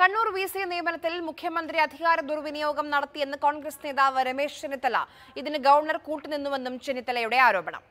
Kannur V C നിയമനത്തിൽ മുഖ്യമന്ത്രി അധികാര ദുർവിനിയോഗം നടത്തിയെന്ന് കോൺഗ്രസ് നേതാവ് രമേശ് ചെന്നിത്തല ഇതിന് ഗവർണർ കൂട്ടുനിന്നുവെന്നും ചെന്നിത്തലയുടെ ആരോപണം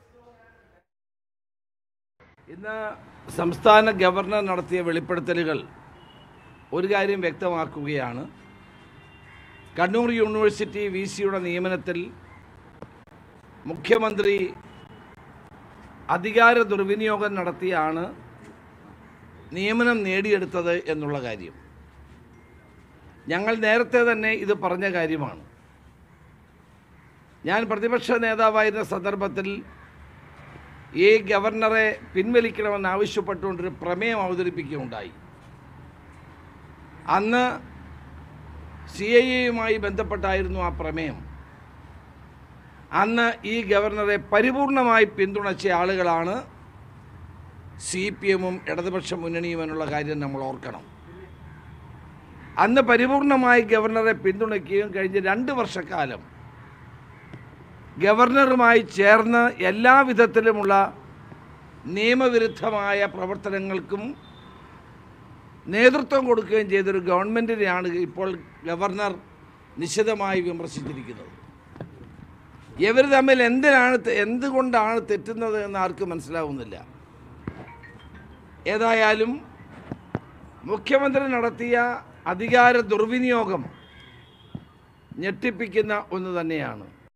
ഇന്ന് സംസ്ഥാന ഗവർണർ നടത്തിയ വെളിപ്പെടുത്തലുകൾ ഒരു കാര്യം വ്യക്തമാക്കുകയാണ് കണ്ണൂർ യൂണിവേഴ്സിറ്റി വി സിയുടെ നിയമനത്തിൽ മുഖ്യമന്ത്രി അധികാര ദുർവിനിയോഗം നടത്തിയാണ് നിയമനം നേടിയെടുത്തത് എന്നുള്ള കാര്യം ഞങ്ങൾ നേരത്തെ തന്നെ ഇത് പറഞ്ഞ കാര്യമാണ് ഞാൻ പ്രതിപക്ഷ നേതാവായിരുന്ന സന്ദർഭത്തിൽ ഈ ഗവർണറെ പിൻവലിക്കണമെന്ന് ആവശ്യപ്പെട്ടുകൊണ്ടൊരു പ്രമേയം അവതരിപ്പിക്കുകയുണ്ടായി അന്ന് സി ഐ എയുമായി ബന്ധപ്പെട്ടായിരുന്നു ആ പ്രമേയം അന്ന് ഈ ഗവർണറെ പരിപൂർണമായി പിന്തുണച്ച ആളുകളാണ് സി പി എമ്മും ഇടതുപക്ഷ മുന്നണിയും എന്നുള്ള കാര്യം നമ്മൾ ഓർക്കണം അന്ന് പരിപൂർണമായി ഗവർണറെ പിന്തുണയ്ക്കുകയും കഴിഞ്ഞ രണ്ട് വർഷക്കാലം ഗവർണറുമായി ചേർന്ന് എല്ലാ വിധത്തിലുമുള്ള നിയമവിരുദ്ധമായ പ്രവർത്തനങ്ങൾക്കും നേതൃത്വം കൊടുക്കുകയും ചെയ്തൊരു ഗവൺമെൻറ്റിനെയാണ് ഇപ്പോൾ ഗവർണർ നിശിതമായി വിമർശിച്ചിരിക്കുന്നത് ഇവർ തമ്മിൽ എന്തിനാണ് തെ- എന്തുകൊണ്ടാണ് തെറ്റുന്നത് എന്ന് ആർക്കും മനസ്സിലാവുന്നില്ല ഏതായാലും മുഖ്യമന്ത്രി നടത്തിയ അധികാര ദുർവിനിയോഗം ഞെട്ടിപ്പിക്കുന്ന ഒന്ന് തന്നെയാണ്